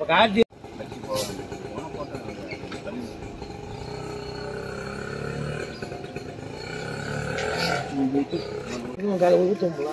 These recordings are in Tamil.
இப்போ கார்த்தி காலை ஊற்றுங்களா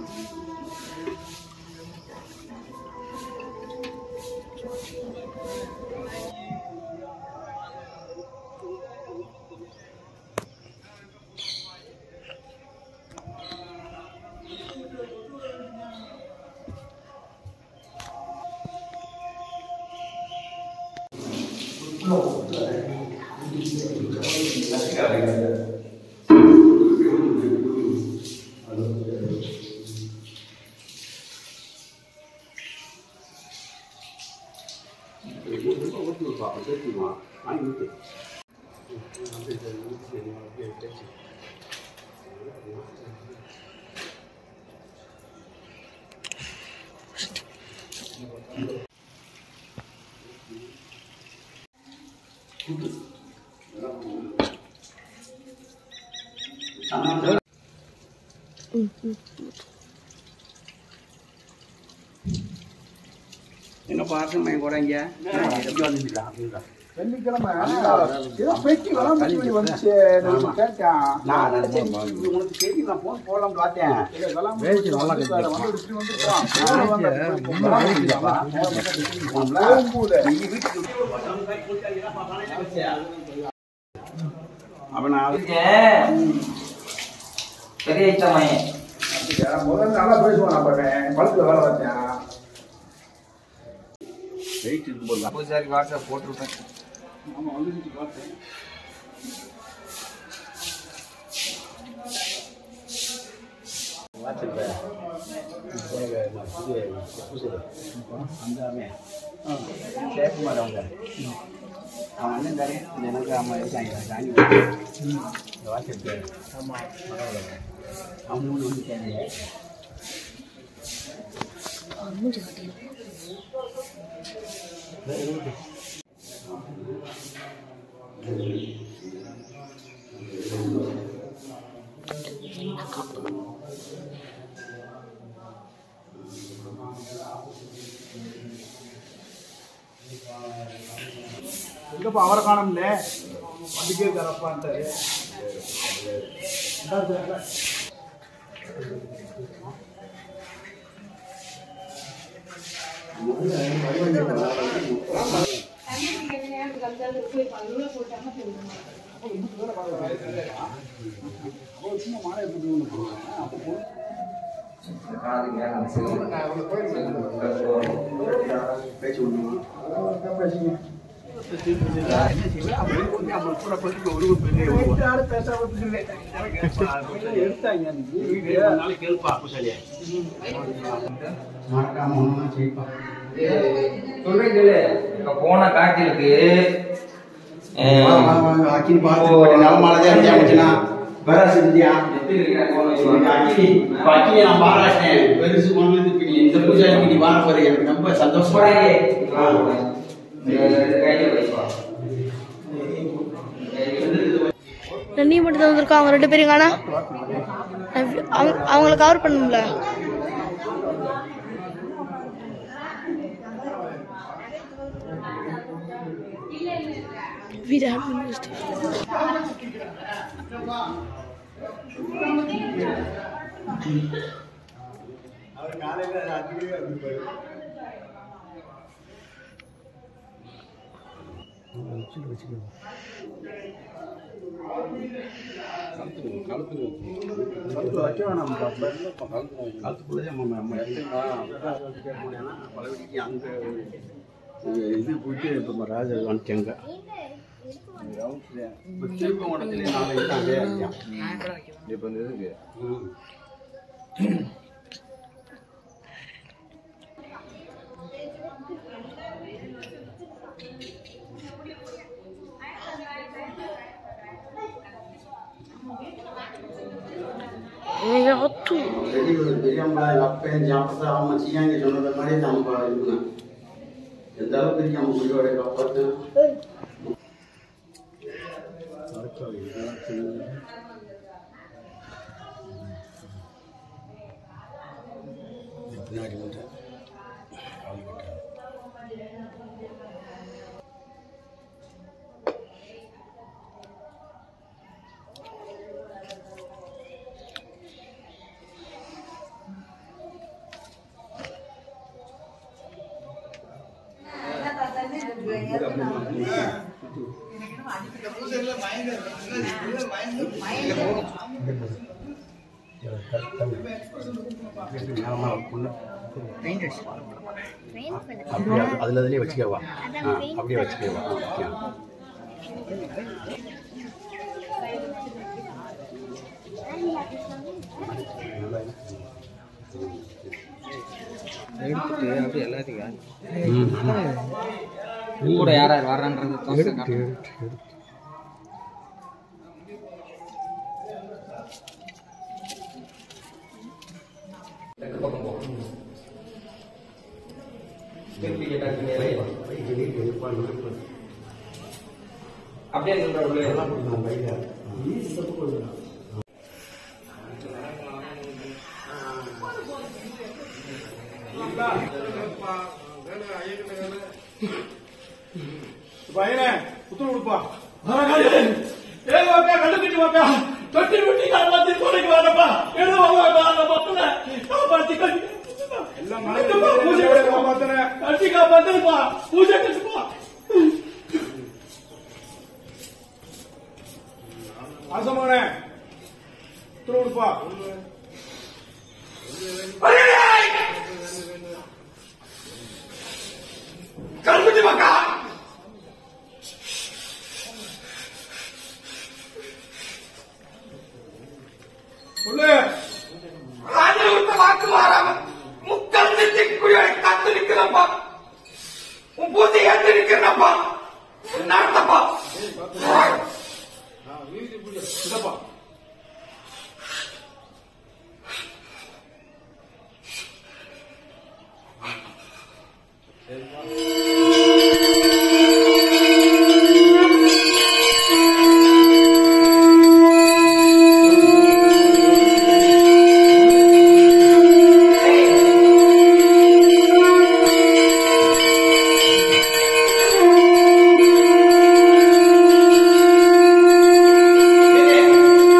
என்ன பார்த்து கூட இங்க வெள்ளிக்கிழமை ஏதோ பெட்டி வளம் சொல்லி வந்துச்சு நான் கேட்டேன் நான் நினைச்சேன் நீ உனக்கு தெரியும் நான் போன் போலாம் பார்த்தேன் வேலைக்கு நல்லா வந்து இப்படி வந்துருக்கான் நீ வீட்டுக்கு அவன் நான் பெரிய இச்சமையே முதல்ல நல்லா பேசுவான் அப்பவே பழத்துல வேலை வச்சேன் வெயிட் இருக்கும் போது பூசாரி வாட்ஸ்அப் போட்டிருப்பேன் ஆமா வந்து பார்த்தேன் சேக்குமார் அவங்க அவன் அண்ணன் தானே எனக்கு அம்மா இருக்காங்க தாங்கி வாட்ஸ்அப் அவன் மூணு வந்து கேட்கல எங்கப்பா அவரை காணும்ல வந்துக்கே இருக்காரப்பான்ட்டாரு சும்மா மாலை எப்படி ஒன்று போடுவேன் அப்போ பேச்சு ஒன்று பேசுங்க என்ன செய்வேன் அவன் கொஞ்சம் அவன் கூட பற்றி ஒரு பெரிய யாரும் பேசாம எடுத்தாங்க அன்னைக்கு. நாளைக்கு கேள்ப்பா குசலியா மறக்காம ஒன்றும் செய்ப்பா சொல்றேன் கேளு இப்ப போன காட்டிலுக்கு அக்கினி பார்த்து நல்ல மழை தான் இருந்துச்சுன்னா வர செஞ்சியா அக்கினி அக்கினி நான் பாராட்டேன் பெருசு ஒன்று நீ இந்த பூஜைக்கு நீ வார போறீங்க எனக்கு ரொம்ப சந்தோஷமா நன்னி மட்டும் தான் வந்திருக்கோம் அவங்க ரெண்டு பேரும் காணா அவங்க அவங்கள கவர் பண்ணும்ல விராட் அவர் காலையில் அடிக்கடி இருப்பாரு கழுத்துல வைக்க வேணாம் கழுத்துக்குள்ளே நம்ம நம்ம இடத்துல பழவடிக்கு அங்கே இது போயிட்டு இப்போ நம்ம ராஜா வந்துட்டாங்க இப்போ திருப்பவனத்துலேயே நாளைக்கு அங்கே இருக்கான் இப்போ இந்த இதுக்கு பெரியவர் பெரியம்மா அப்பன் சாப்பிட்டு அவங்க செய்யாங்க சொன்னது மாதிரி நம்ம இருக்கணும் எந்த அளவுக்கு பெரிய நம்ம குடியோட காப்பாற்று பின்னாடி மட்டும் அப்படியே அதுல அதுலயே வச்சுக்கவா ஆ, அப்படியே வச்சுக்கவா ஆ, ஓகே. எடுத்துட்டு அப்படியே எல்லாத்தையும் ம். கூட யார் யார் வர்றான்றது தோசை காட்டு. அப்படியே நின்ற உள்ளே பையனே புத்தூர் கொடுப்பா எல்லாம் மழை காப்பாத்துறேன் ஆசமானே புத்தூர் கொடுப்பா சொல்லு வாக்கு மாறாம முக்கால் குழியை காத்து நிக்கிறப்பா உன் பூஜை ஏத்து நிக்கிறப்பா நடத்தப்பா இதப்பா ஏய்,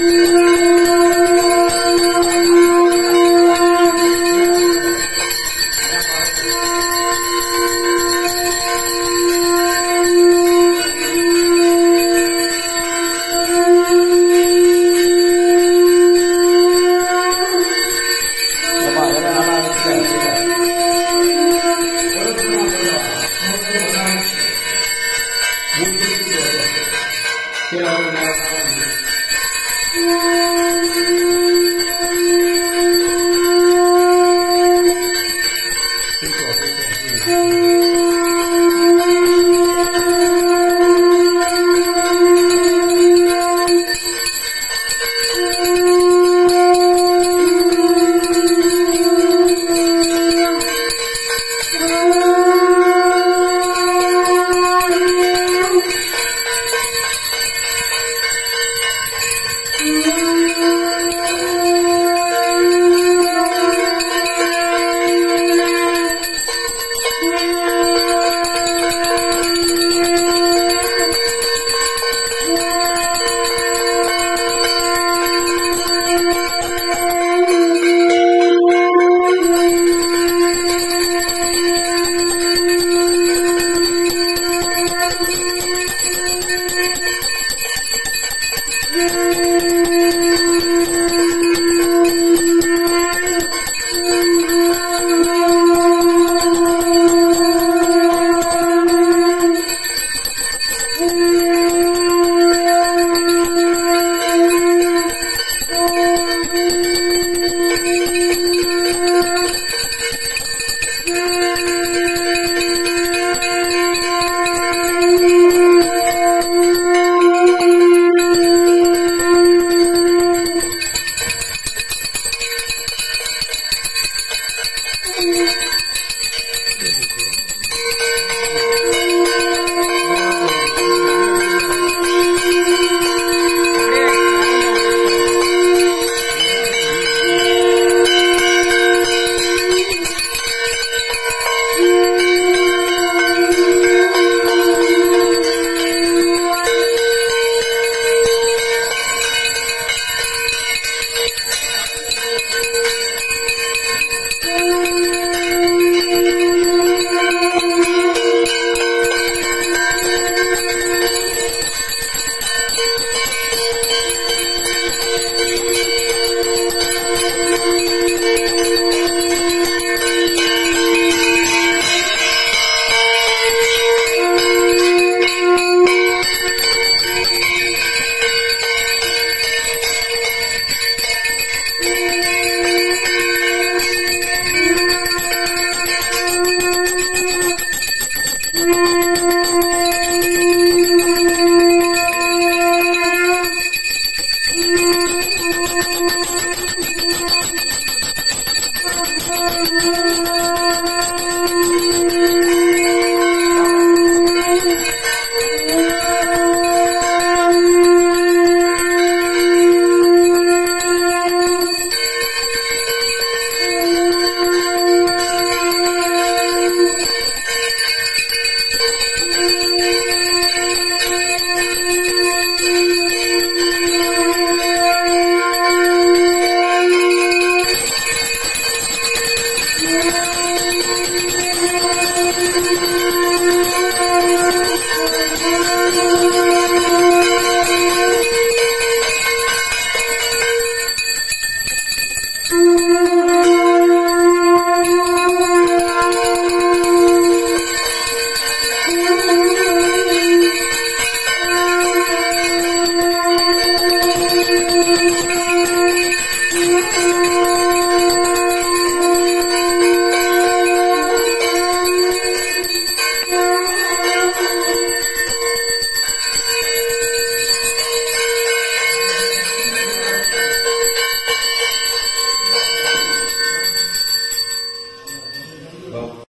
சரி